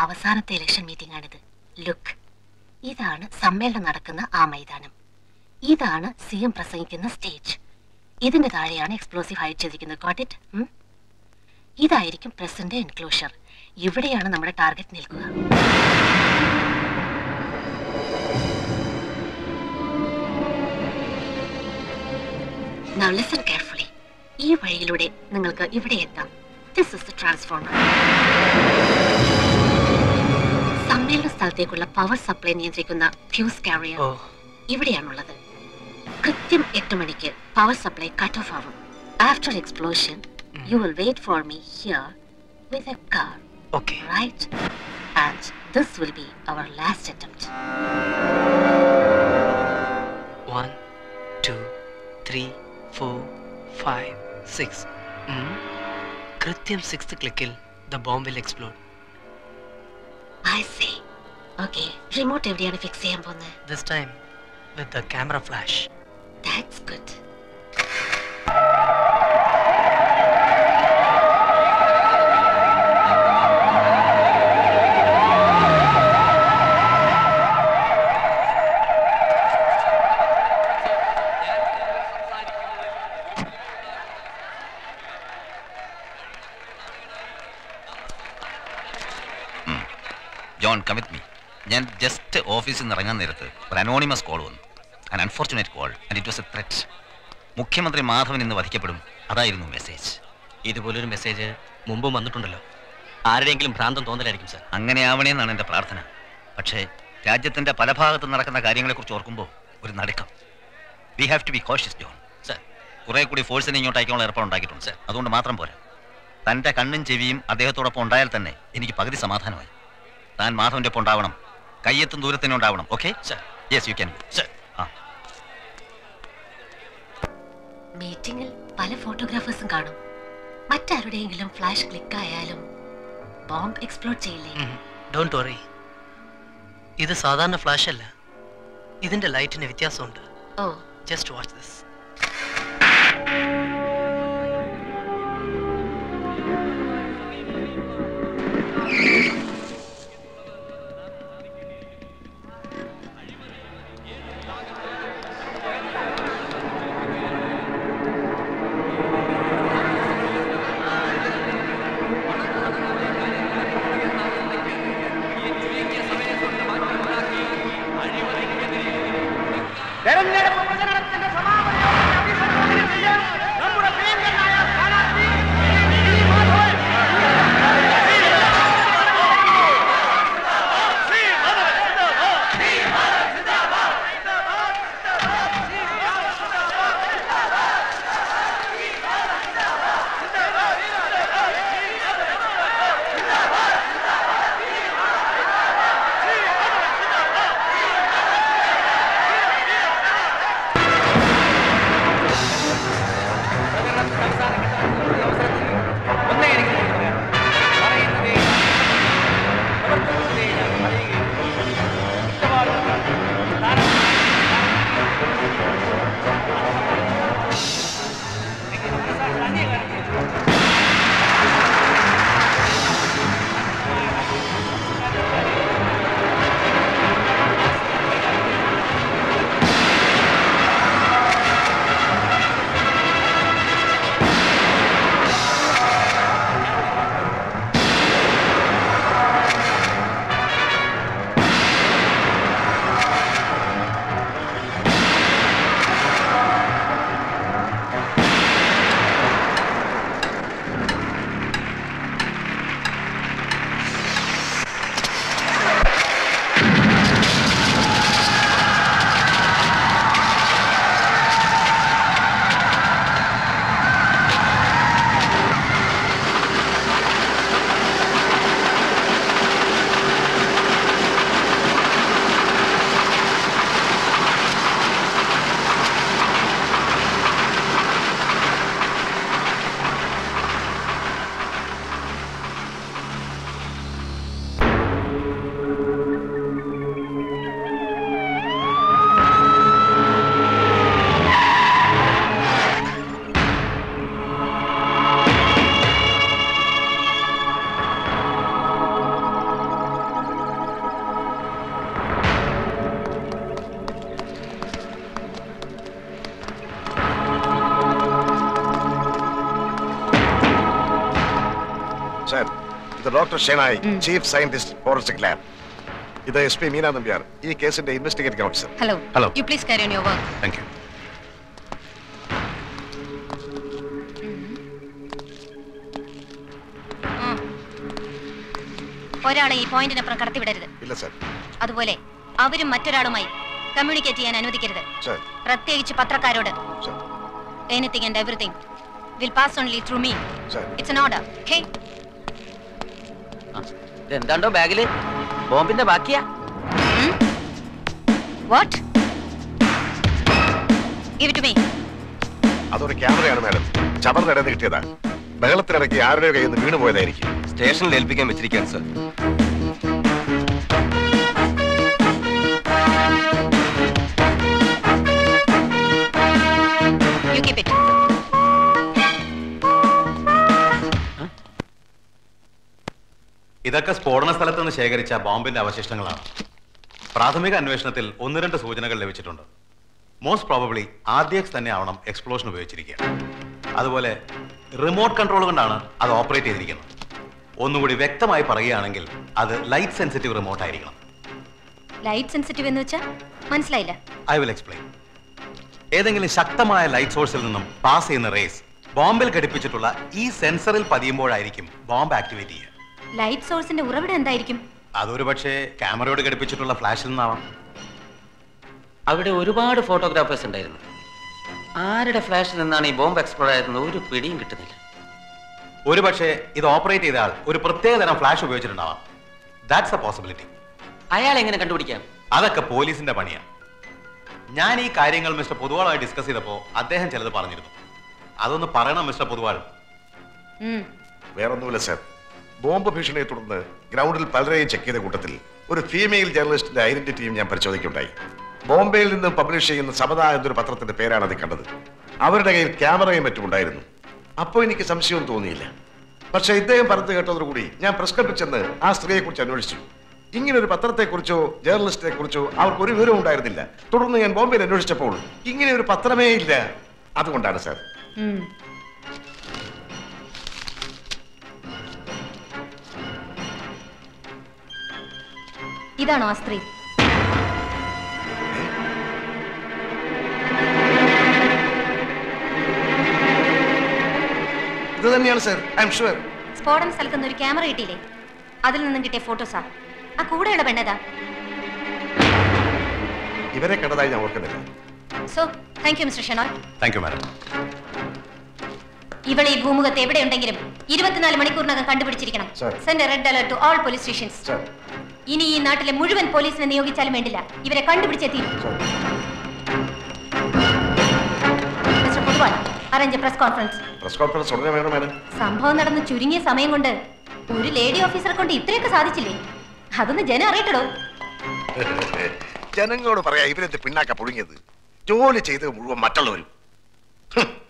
അവസാനത്തെ election meeting ആണിത് look ഇതാണ് സമ്മേളനം നടക്കുന്ന ആ മൈതാനം ഇതാണ് സി എം പ്രസംഗിക്കുന്ന സ്റ്റേജ് ഇതിന്റെ താഴെയാണ് എക്സ്പ്ലോസീവ് ഹൈഡ് ചെയ്തിരിക്കുന്നത് ഗോട്ട് ഇറ്റ് ഇതായിരിക്കും പ്രസിഡന്റ് എൻക്ലോഷർ ഇവിടെയാണ് നമ്മുടെ ടാർഗറ്റ് നിൽക്കുക Now listen carefully. ഈ വഴിയിലൂടെ നിങ്ങൾക്ക് ഇവിടെ എത്താം ദിസ് ഇസ് ദ ട്രാൻസ്ഫോർമർ സമ്മേളന സ്ഥലത്തേക്കുള്ള പവർ സപ്ലൈ നിയന്ത്രിക്കുന്ന ഫ്യൂസ് കാരിയർ ഓ ഇവിടെയാണുള്ളത് കൃത്യം എട്ട് മണിക്ക് പവർ സപ്ലൈ കട്ട് ഓഫ് ആവും after explosion you will wait for me here with a car okay right and this will be our last attempt one two three four five six കൃത്യം six ക്ലിക്കിൽ the bomb will explode I say okay remote എവിടെയാണ് fix ചെയ്യാൻ പോകുന്നത് this time with the camera flash that's good John കമിത് me ഞാൻ just ഓഫീസിൽ നിന്ന് ഇറങ്ങാൻ നേരത്ത് ഒരു അനോണിമസ് കോൾ വന്നു an unfortunate call and it was a threat മുഖ്യമന്ത്രി മാധവൻ ഇന്ന് വധിക്കപ്പെടും അതായിരുന്നു മെസ്സേജ് ഇതുപോലൊരു മെസ്സേജ് മുമ്പും വന്നിട്ടുണ്ടല്ലോ ആരുടെയെങ്കിലും ഭ്രാന്തം തോന്നലായിരിക്കും സാർ അങ്ങനെ ആവണേന്നാണ് എൻ്റെ പ്രാർത്ഥന പക്ഷേ രാജ്യത്തിൻ്റെ പല ഭാഗത്തും നടക്കുന്ന കാര്യങ്ങളെക്കുറിച്ച് ഓർക്കുമ്പോൾ ഒരു നടുക്കം we have to be cautious John sir കുറെ കൂടി ഫോഴ്സിനെ ഇങ്ങോട്ട് അയക്കാനുള്ള ഏർപ്പാട് ഉണ്ടാക്കിയിട്ടുണ്ട് സാർ അതുകൊണ്ട് മാത്രം പോരാ തൻ്റെ കണ്ണും ചെവിയും അദ്ദേഹത്തോടൊപ്പം ഉണ്ടായാൽ തന്നെ എനിക്ക് പകുതി സമാധാനമായി താൻ മാധവന്റെ ഒപ്പം ഉണ്ടാവണം കയ്യെത്തും ദൂരത്തിനും ഉണ്ടാവണം okay sir yes you can sir ആ മീറ്റിംഗിൽ പല ഫോട്ടോഗ്രാഫേഴ്സും കാണും മറ്റാരുടെയെങ്കിലും ഫ്ലാഷ് ക്ലിക്ക് ആയാലും ബോംബ് എക്സ്പ്ലോഡ് ചെയ്യില്ലേ ഡോണ്ട് വറി ഇത് സാധാരണ ഫ്ലാഷ് അല്ല ഇതിന്റെ ലൈറ്റിന് വ്യത്യാസമുണ്ട് ഓ ജസ്റ്റ് വാച്ച് ദിസ് തെരഞ്ഞെടുപ്പ് പ്രചരണത്തിന്റെ സമാപന യോഗത്തെ അഭിസംബോധന ചെയ്യാൻ നമ്മുടെ പ്രിയങ്കരനായ സ്ഥാനാർത്ഥി ശ്രീ മാധവൻ. ും ഇത് doctor Shenoy chief scientist forensic lab ഇത് എസ് പി മീന നമ്പ്യാർ ഈ കേസിന്റെ investigating officer hello Hello. You please carry on your work thank you ഒരാളെ ഈ പോയിന്റിനപ്പുറം കടത്തിവിടരുത് ഇല്ല സർ അതുപോലെ അവരും മറ്റൊരാളുമായി കമ്മ്യൂണിക്കേറ്റ് ചെയ്യാൻ അനുവദിക്കരുത് സർ പ്രത്യേകിച്ച് പത്രക്കാരോട് sir anything and everything will pass only through me sir it's an order okay ഇതെന്താണ്ടോ ബാഗില് ബോംബിന്റെ ബാക്കിയാ വാട്ട് ഗിവ് ഇറ്റ് മീ അതൊരു ക്യാമറയാണ് മാഡം ചവർന്നിടന്ന് കിട്ടിയതാ ബഹളത്തിനിടയ്ക്ക് ആരുടെയോ കയ്യിൽ നിന്ന് വീണു പോയതായിരിക്കും സ്റ്റേഷനിൽ ഏൽപ്പിക്കാൻ വെച്ചിരിക്കുകയാണ് സർ യു കീപ് ഇറ്റ് ഇതൊക്കെ സ്ഫോടന സ്ഥലത്ത് നിന്ന് ശേഖരിച്ച ബോംബിന്റെ അവശിഷ്ടങ്ങളാണ് പ്രാഥമിക അന്വേഷണത്തിൽ ഒന്ന് രണ്ട് സൂചനകൾ ലഭിച്ചിട്ടുണ്ട് most probably R D X തന്നെ ആവണം എക്സ്പ്ലോഷൻ ഉപയോഗിച്ചിരിക്കുക അതുപോലെ റിമോട്ട് കൺട്രോൾ കൊണ്ടാണ് അത് ഓപ്പറേറ്റ് ചെയ്തിരിക്കുന്നത് ഒന്നുകൂടി വ്യക്തമായി പറയുകയാണെങ്കിൽ അത് ലൈറ്റ് സെൻസിറ്റീവ് റിമോട്ട് ആയിരിക്കണം ലൈറ്റ് സെൻസിറ്റീവ് എന്ന് വെച്ചാൽ മനസ്സിലായില്ല ഐ വിൽ എക്സ്പ്ലെയിൻ ഏതെങ്കിലും ശക്തമായ ലൈറ്റ് സോഴ്സിൽ നിന്നും പാസ് ചെയ്യുന്ന റേസ് ബോംബിൽ ഘടിപ്പിച്ചിട്ടുള്ള ഈ സെൻസറിൽ പതിയുമ്പോഴായിരിക്കും ബോംബ് ആക്ടിവേറ്റ് ചെയ്യുക ലൈറ്റ് സോഴ്സിന്റെ ഉറവിടം എന്തായിരിക്കും അതൊരു പക്ഷേ ക്യാമറയോട് ഘടിപ്പിച്ചിട്ടുള്ള ഫ്ലാഷിൽ നിന്നാവാം അവിടെ ഒരുപാട് ഫോട്ടോഗ്രാഫേഴ്സ് ഉണ്ടായിരുന്നു ആരുടെ ഫ്ലാഷിൽ നിന്നാണ് ഈ ബോംബ് എക്സ്പ്ലോർ ആയിരുന്നത് ഒരു പിടിയും കിട്ടുന്നില്ല ഒരു പക്ഷേ ഇത് ഓപ്പറേറ്റ് ചെയ്ത ആൾ ഒരു പ്രത്യേക തരം ഫ്ലാഷ് ഉപയോഗിച്ചിട്ടുണ്ടാവാം ദാറ്റ്സ് എ പോസിബിലിറ്റി അയാൾ എങ്ങനെ കണ്ടുപിടിക്കാം അതൊക്കെ പോലീസിന്റെ പണിയാണ് ഞാൻ ഈ കാര്യങ്ങൾ മിസ്റ്റർ പൊതുവാളുമായി ഡിസ്കസ് ചെയ്തപ്പോൾ അദ്ദേഹം ചിലത് പറഞ്ഞിരുന്നു അതൊന്ന് പറയണം മിസ്റ്റർ പൊതുവാൾ ഉം. വേറൊന്നുമില്ല സർ ബോംബ് ഭീഷണിയെ തുടർന്ന് ഗ്രൗണ്ടിൽ പലരെയും ചെക്ക് ചെയ്ത കൂട്ടത്തിൽ ഒരു ഫീമെയിൽ ജേർണലിസ്റ്റിന്റെ ഐഡന്റിറ്റിയും ഞാൻ പരിശോധിക്കുകയുണ്ടായി ബോംബെയിൽ നിന്ന് പബ്ലിഷ് ചെയ്യുന്ന സമത എന്നൊരു പത്രത്തിന്റെ പേരാണ് അത് കണ്ടത് അവരുടെ കയ്യിൽ ക്യാമറയും മറ്റും ഉണ്ടായിരുന്നു അപ്പോൾ എനിക്ക് സംശയവും തോന്നിയില്ല പക്ഷേ ഇദ്ദേഹം പറഞ്ഞു കേട്ടതോടുകൂടി ഞാൻ പ്രസ് ക്ലബിൽ ചെന്ന് ആ സ്ത്രീയെ കുറിച്ച് അന്വേഷിച്ചു ഇങ്ങനെ ഒരു പത്രത്തെക്കുറിച്ചോ ജേർണലിസ്റ്റിനെ കുറിച്ചോ അവർക്ക് ഒരു വിവരവും ഉണ്ടായിരുന്നില്ല തുടർന്ന് ഞാൻ ബോംബെയിൽ അന്വേഷിച്ചപ്പോൾ ഇങ്ങനെ ഒരു പത്രമേ ഇല്ല അതുകൊണ്ടാണ് സാർ ഉം. ഇതാണോ ആ സ്ത്രീ ഇത് തന്നെയാണ് സാർ ഐ എം ഷുവർ സ്ഫോടന സ്ഥലത്ത് നിന്ന് ഒരു ക്യാമറ കിട്ടിയില്ലേ അതിൽ നിന്നും കിട്ടിയ ഫോട്ടോസാ ആ കൂടെയുള്ള പെണ്ണതാ ഇവരെ കണ്ടതായി ഞാൻ ഓർക്കുന്നില്ല so thank you mister Shenoy thank you madam ഇവൾ ഈ ഭൂമുഖത്ത് എവിടെയുണ്ടെങ്കിലും ഇരുപത്തിനാല് മണിക്കൂറിനകം കണ്ടുപിടിച്ചിരിക്കണം Sir. Send red alert to all police stations sir ഇനി ഈ നാട്ടിലെ മുഴുവൻ പോലീസിനെ നിയോഗിച്ചാലും വേണ്ടില്ല ഇവരെ കണ്ടുപിടിച്ചേ തീരും sir mister Poduval arrange press conference press conference ഉടനെ വേണം മാഡം സംഭവം നടന്ന് ചുരുങ്ങിയ സമയം കൊണ്ട് ഒരു ലേഡി ഓഫീസറെ കൊണ്ട് ഇത്രയൊക്കെ സാധിച്ചില്ലേ അതൊന്ന് ജനം അറിയട്ടോ ജനങ്ങളോട് പറയാ ഇവരെന്ത് പിന്നാക്ക പൊഴുങ്ങിയത് ജോലി ചെയ്തത് മുഴുവൻ മറ്റുള്ളവരും ഹും.